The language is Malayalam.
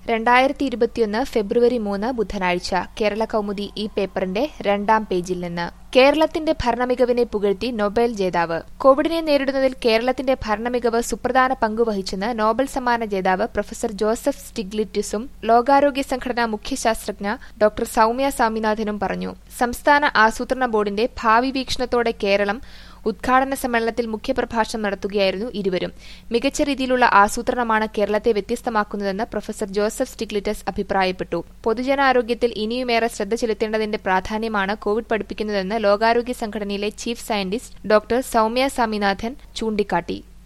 രണ്ടായിരത്തി ഇരുപത്തിയൊന്ന് ഫെബ്രുവരി മൂന്ന് ബുധനാഴ്ച കേരള കൗമുദി ഈ പേപ്പറിന്റെ രണ്ടാം പേജിൽ നിന്ന് കേരളത്തിന്റെ ഭരണമികവിനെ പുകഴ്ത്തി നൊബേൽ ജേതാവ് കോവിഡിനെ നേരിടുന്നതിൽ കേരളത്തിന്റെ ഭരണമികവ് സുപ്രധാന പങ്കുവഹിച്ചെന്ന് നോബൽ സമ്മാന ജേതാവ് പ്രൊഫസർ ജോസഫ് സ്റ്റിഗ്ലിറ്റിസും ലോകാരോഗ്യ സംഘടനാ മുഖ്യശാസ്ത്രജ്ഞ ഡോക്ടർ സൌമ്യ സ്വാമിനാഥനും പറഞ്ഞു സംസ്ഥാന ആസൂത്രണ ബോർഡിന്റെ ഭാവി വീക്ഷണത്തോടെ കേരളം ഉദ്ഘാടന സമ്മേളനത്തിൽ മുഖ്യപ്രഭാഷണം നടത്തുകയായിരുന്നു ഇരുവരും മികച്ച രീതിയിലുള്ള ആസൂത്രണമാണ് കേരളത്തെ വ്യത്യസ്തമാക്കുന്നതെന്ന് പ്രൊഫസർ ജോസഫ് സ്റ്റിഗ്ലിറ്റസ് അഭിപ്രായപ്പെട്ടു പൊതുജനാരോഗ്യത്തിൽ ഇനിയുമേറെ ശ്രദ്ധ ചെലുത്തേണ്ടതിന്റെ പ്രാധാന്യമാണ് കോവിഡ് പഠിപ്പിക്കുന്നതെന്ന് ലോകാരോഗ്യ സംഘടനയിലെ chief scientist doctor Soumya Swaminathan ചൂണ്ടിക്കാട്ടി